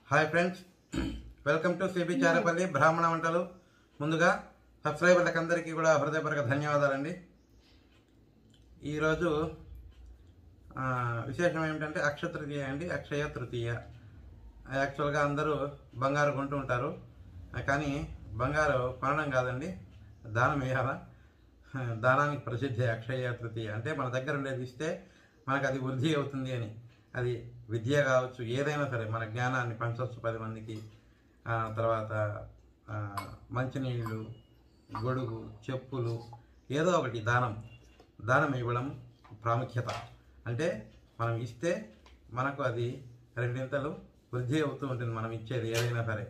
Hi friends welcome to సిబి చారపల్లి బ్రాహ్మణ వంటలు ముందుగా సబ్స్క్రైబర్లకు అందరికీ కూడా హృదయపూర్వక ధన్యవాదాలండి ఈరోజు ఆ, విశేషం ఏమిటంటే అక్షయ తృతీయ అండి అక్షయ తృతీయ యాక్చువల్గా అందరూ బంగారు కొంటూ ఉంటారు ఆ, కానీ బంగారు కొనడం కాదండి దానం వేయాలా దానానికి ప్రసిద్ధి అక్షయ తృతీయ అంటే మన దగ్గర ఉండేది ఇస్తే మనకు అది వృద్ధి అవుతుంది అని అది విద్య కావచ్చు ఏదైనా సరే మన జ్ఞానాన్ని పంచవచ్చు పది మందికి ఆ, తర్వాత ఆ, మంచినీళ్ళు గొడుగు చెప్పులు ఏదో ఒకటి దానం దానం ఇవ్వడం ప్రాముఖ్యత అంటే మనం ఇస్తే మనకు అది రెండింతలు వృద్ధి అవుతూ ఉంటుంది మనం ఇచ్చేది ఏదైనా సరే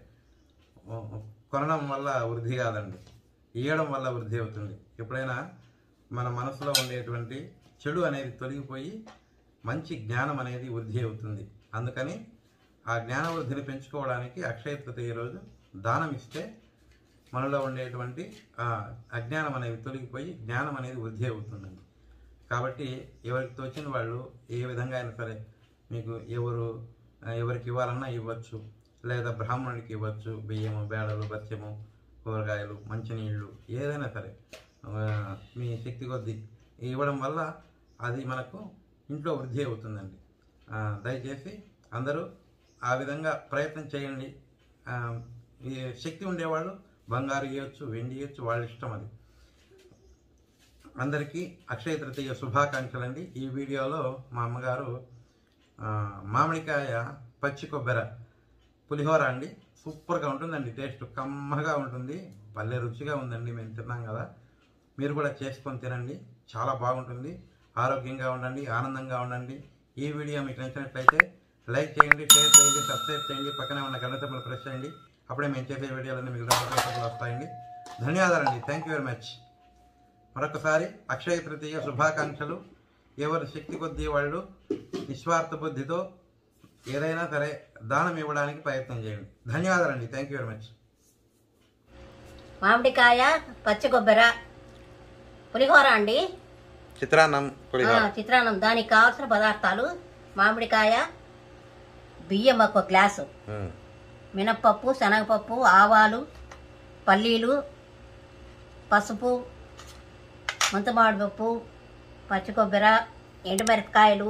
కొనడం వల్ల వృద్ధి కాదండి ఇవ్వడం వల్ల వృద్ధి అవుతుంది ఎప్పుడైనా మన మనసులో ఉండేటువంటి చెడు అనేది తొలగిపోయి మంచి జ్ఞానం అనేది వృద్ధి అవుతుంది అందుకని ఆ జ్ఞాన వృద్ధిని పెంచుకోవడానికి అక్షయ తృతీయ రోజు దానం ఇస్తే మనలో ఉండేటువంటి ఆ అజ్ఞానం అనేది తొలగిపోయి జ్ఞానం అనేది వృద్ధి అవుతుందండి కాబట్టి ఎవరికి తోచిన వాళ్ళు ఏ విధంగా అయినా సరే మీకు ఎవరు ఆ, ఎవరికి ఇవ్వాలన్నా ఇవ్వచ్చు లేదా బ్రాహ్మణుడికి ఇవ్వచ్చు బియ్యము బేడలు బత్యము కూరగాయలు మంచినీళ్ళు ఏదైనా సరే ఆ, మీ శక్తి కొద్దీ ఇవ్వడం వల్ల అది మనకు ఇంట్లో వృద్ధి అవుతుందండి ఆ, దయచేసి అందరూ ఆ విధంగా ప్రయత్నం చేయండి ఆ, ఈ శక్తి ఉండేవాళ్ళు బంగారు ఇవ్వచ్చు వెండి ఇవ్వచ్చు వాళ్ళ ఇష్టం అది అందరికీ అక్షయ తృతీయ శుభాకాంక్షలు అండి ఈ వీడియోలో మా అమ్మగారు ఆ, మామిడికాయ పచ్చి కొబ్బరి పులిహోర అండి సూపర్గా ఉంటుందండి టేస్ట్ కమ్మగా ఉంటుంది భలే రుచిగా ఉందండి మేము తిన్నాం కదా మీరు కూడా చేసుకొని తినండి చాలా బాగుంటుంది ఆరోగ్యంగా ఉండండి ఆనందంగా ఉండండి ఈ వీడియో మీకు నచ్చినట్లయితే లైక్ చేయండి షేర్ చేయండి సబ్స్క్రైబ్ చేయండి పక్కనే ఉన్న గంట సింబల్ ప్రెస్ చేయండి అప్పుడే మేము చేసే వీడియోలన్నీ మీకు నోటిఫికేషన్లు వస్తాయండి ధన్యవాదాలండి థ్యాంక్ యూ వెరీ మచ్ మరొకసారి అక్షయ తృతీయ శుభాకాంక్షలు ఎవరి శక్తి కొద్దీ వాళ్ళు నిస్వార్థ బుద్ధితో ఏదైనా సరే దానం ఇవ్వడానికి ప్రయత్నం చేయండి ధన్యవాదాలండి థ్యాంక్ యూ వెరీ మచ్ మామిడికాయ పచ్చి కొబ్బరి పులిహోర అండి చిత్రాన్నం ఆ, చిత్రాన్నం దానికి కావాల్సిన పదార్థాలు మామిడికాయ బియ్యం ఒక గ్లాసు మినప్పప్పు శనగపప్పు ఆవాలు పల్లీలు పసుపు ముంతమామిడిపప్పు పచ్చి కొబ్బరి ఎండుమిరపకాయలు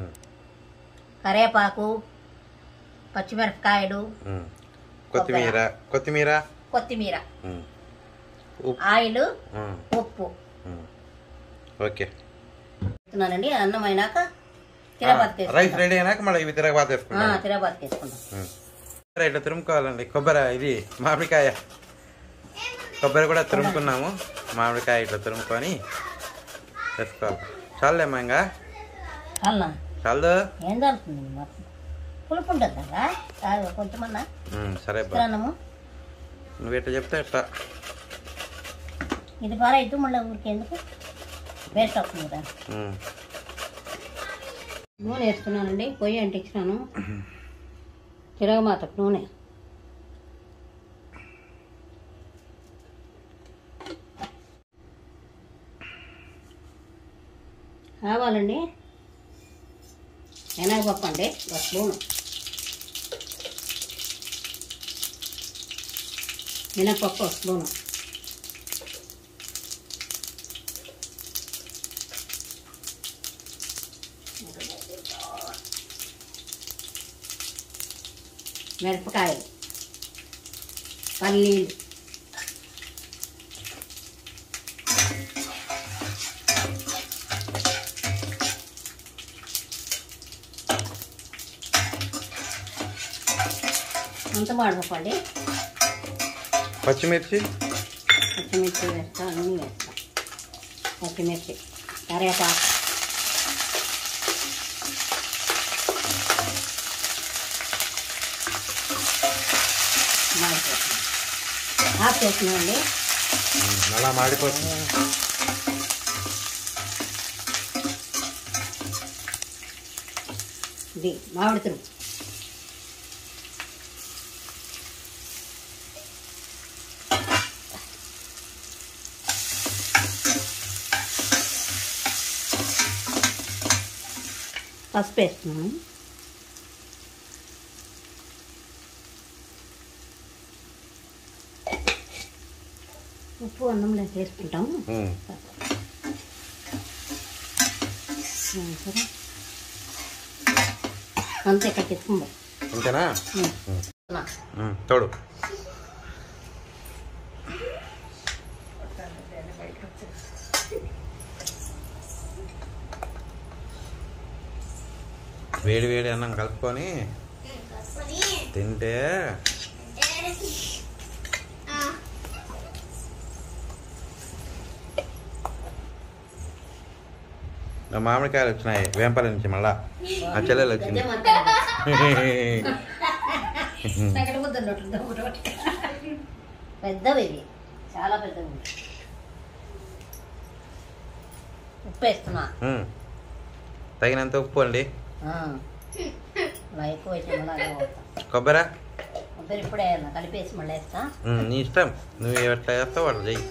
కరివేపాకు పచ్చిమిరపకాయలు కొత్తిమీర కొత్తిమీర కొత్తిమీర ఉప్పు ఆయిల్ ఉప్పు ఓకే చెప్తున్నానండి అన్నం అయినాక తిరగబాతు రైస్ రెడీ అయినాక మళ్ళీ ఇవి తిరగబాత వేసుకుంటాం తిరగబాతు తీసుకుందాం కొబ్బరి ఇట్లా తురుముకోవాలండి కొబ్బరి ఇది మామిడికాయ కొబ్బరి కూడా తురుముకున్నాము మామిడికాయ ఇట్లా తురుముకొని వేసుకోవాలి చాలేమ్మా ఇంకా అన్నా చాలు ఏం జరుగుతుంది మొత్తం పులుపు ఉంటుంది కదా కాదు కొంచెమన్నా సరే బా చిత్రాన్నము నువ్వు ఎట్లా చెప్తే ఎట్లా ఇది బాగా ఇటు మళ్ళీ ఊరికి ఎందుకు వేస్ట్ అవుతుంది కదా ఉమ్. నూనె వేసుకున్నానండి పొయ్యి అంటించినాను తిరగమాతకు నూనె కావాలండి శనగపప్పు అండి ఒక స్పూను మినపప్పు ఒక స్పూను మిరపకాయలు పల్లీలు అంత మాడపండి పచ్చిమిర్చి పచ్చిమిర్చి వేస్తా అన్నీ వేస్తా పచ్చిమిర్చి కరివేపాకు మాడిపోతుంది ఆఫ్ చేసినామండి ఉమ్, అలా మాడిపోతుంది ఇది మామిడి తురుము పసుపు వేస్తున్నాను ఉప్పు అన్నంలో వేసుకుంటాము ఉమ్. సరే అంతే కట్టిస్తుంది అంతేనా ఉమ్, తోడు వేడి వేడి అన్నం కలుపుకొని తింటే నా మామిడికాయలు వచ్చినాయి వేంపల్లి నుంచి మళ్ళా ఆ చెల్లెలు వచ్చింది పెద్దవి ఇవి చాలా పెద్దవి ఉప్పు వేస్తున్నా ఉమ్. తగినంత ఉప్పు అండి ఆ. అలా ఎక్కువ వేసి మళ్ళీ అదే పోతా కొబ్బరి కొబ్బరి ఇప్పుడే వేయాలి, కలిపేసి మళ్ళీ వేస్తా ఉమ్, నీ ఇష్టం నువ్వు ఎట్లా చేస్తావు అట్లా చెయ్యి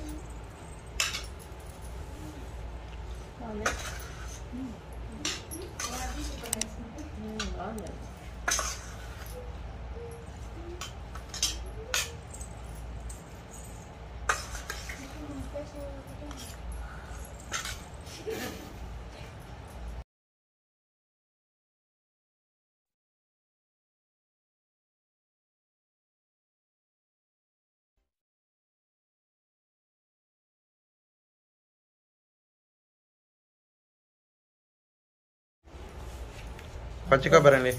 పచ్చి కొబ్బరి అండి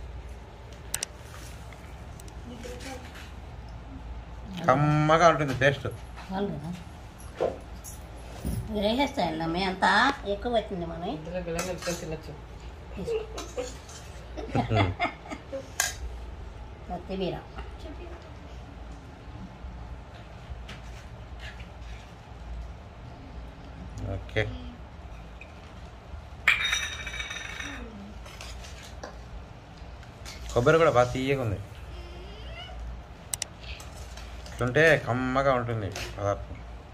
కమ్మగా ఉంటుంది టేస్ట్ చాలు కదా మీరు వేసేస్తాయండి అమ్మాయి అంతా ఎక్కువ వచ్చింది మనం ఇందులో బిల్లం కలుపుకొని తినచ్చు కొత్తిమీర ఓకే కొబ్బరి కూడా బాగా తీయగా ఉంది ఇట్లుంటే కమ్మగా ఉంటుంది పదార్థం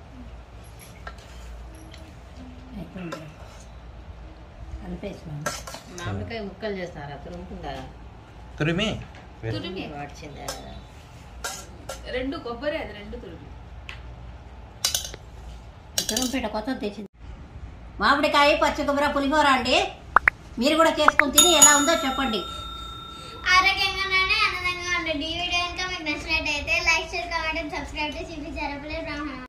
అయిపోయింది కలిపేసినాను మామిడికాయ ముక్కలు చేస్తారా తురుముకుందా తురిమి తురిమి వాడిచిందా రెండు కొబ్బరి అది రెండు తురుము తురంపేట కొత్త తెచ్చింది మామిడికాయ పచ్చి కొబ్బరి పులిహోర అండి మీరు కూడా చేసుకొని తిని ఎలా ఉందో చెప్పండి ఆరోగ్యంగానే ఆనందంగా ఉండండి ఈ వీడియో కనుక మీకు నచ్చినట్టయితే లైక్ షేర్ కామెంట్ సబ్స్క్రైబ్ చేసి బ్రాహ్మణ